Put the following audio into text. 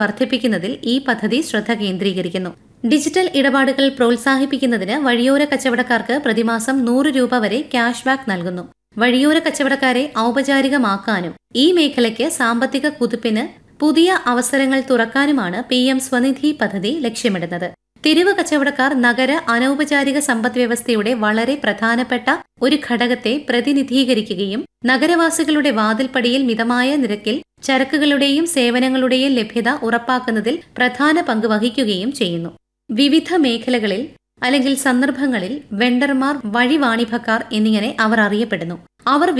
വർദ്ധിപ്പിക്കുന്നതിൽ ഈ പദ്ധതി ശ്രദ്ധ കേന്ദ്രീകരിക്കുന്നു ഡിജിറ്റൽ ഇടപാടുകൾ പ്രോത്സാഹിപ്പിക്കുന്നതിന് വഴിയോര കച്ചവടക്കാർക്ക് പ്രതിമാസം നൂറ് രൂപ വരെ ക്യാഷ് ബാക്ക് നൽകുന്നു വഴിയോര കച്ചവടക്കാരെ ഔപചാരികമാക്കാനും ഈ മേഖലയ്ക്ക് സാമ്പത്തിക കുതിപ്പിന് പുതിയ അവസരങ്ങൾ തുറക്കാനുമാണ് പി എം സ്വനിധി പദ്ധതി ലക്ഷ്യമിടുന്നത് തെരുവ് കച്ചവടക്കാർ നഗര അനൗപചാരിക സമ്പദ്വ്യവസ്ഥയുടെ വളരെ പ്രധാനപ്പെട്ട ഒരു ഘടകത്തെ പ്രതിനിധീകരിക്കുകയും നഗരവാസികളുടെ വാതിൽപ്പടിയിൽ മിതമായ നിരക്കിൽ ചരക്കുകളുടെയും സേവനങ്ങളുടെയും ലഭ്യത ഉറപ്പാക്കുന്നതിൽ പ്രധാന പങ്ക് വഹിക്കുകയും ചെയ്യുന്നു വിവിധ മേഖലകളിൽ അല്ലെങ്കിൽ സന്ദർഭങ്ങളിൽ വെണ്ടർമാർ വഴിവാണിഭക്കാർ എന്നിങ്ങനെ അവർ അറിയപ്പെടുന്നു അവർ